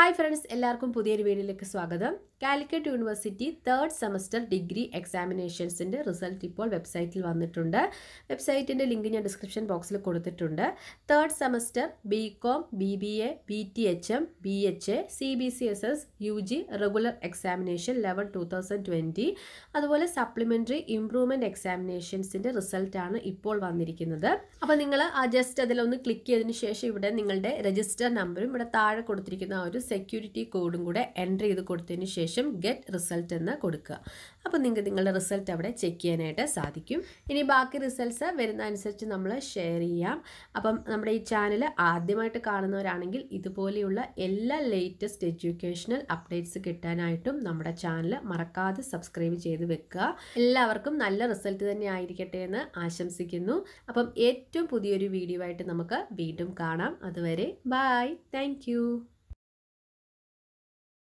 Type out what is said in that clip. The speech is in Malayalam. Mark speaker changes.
Speaker 1: ഹായ് ഫ്രണ്ട്സ് എല്ലാവർക്കും പുതിയൊരു വീഡിയോയിലേക്ക് സ്വാഗതം Calicut university third semester degree എക്സാമിനേഷൻസിൻ്റെ result ഇപ്പോൾ വെബ്സൈറ്റിൽ വന്നിട്ടുണ്ട് വെബ്സൈറ്റിൻ്റെ ലിങ്ക് ഞാൻ ഡിസ്ക്രിപ്ഷൻ ബോക്സിൽ കൊടുത്തിട്ടുണ്ട് third semester B com B B A B T H M B H A C B C S S U G regular examination eleven two thousand twenty അതുപോലെ സപ്ലിമെൻ്ററി ഇംപ്രൂവ്മെൻറ്റ് എക്സാമിനേഷൻസിൻ്റെ റിസൾട്ടാണ് ഇപ്പോൾ വന്നിരിക്കുന്നത് അപ്പോൾ നിങ്ങൾ ആ ജസ്റ്റ് അതിലൊന്ന് ക്ലിക്ക് ചെയ്തതിന് ശേഷം ഇവിടെ നിങ്ങളുടെ രജിസ്റ്റർ നമ്പറും ഇവിടെ താഴെ കൊടുത്തിരിക്കുന്ന ആ ഒരു സെക്യൂരിറ്റി കോഡും കൂടെ എൻ്റർ ചെയ്ത് കൊടുത്തതിന് ശേഷം ഗെറ്റ് റിസൾട്ട് എന്ന് കൊടുക്കുക അപ്പോൾ നിങ്ങൾക്ക് നിങ്ങളുടെ റിസൾട്ട് അവിടെ ചെക്ക് ചെയ്യാനായിട്ട് സാധിക്കും ഇനി ബാക്കി റിസൾട്ട്സ് വരുന്ന അനുസരിച്ച് നമ്മൾ ഷെയർ ചെയ്യാം അപ്പം നമ്മുടെ ഈ ചാനൽ ആദ്യമായിട്ട് കാണുന്നവരാണെങ്കിൽ ഇതുപോലെയുള്ള എല്ലാ ലേറ്റസ്റ്റ് എഡ്യൂക്കേഷണൽ അപ്ഡേറ്റ്സ് കിട്ടാനായിട്ടും നമ്മുടെ ചാനൽ മറക്കാതെ സബ്സ്ക്രൈബ് ചെയ്ത് വെക്കുക എല്ലാവർക്കും നല്ല റിസൾട്ട് തന്നെ ആയിരിക്കട്ടെ എന്ന് ആശംസിക്കുന്നു അപ്പം ഏറ്റവും പുതിയൊരു വീഡിയോ ആയിട്ട് നമുക്ക് വീണ്ടും കാണാം അതുവരെ ബായ് താങ്ക്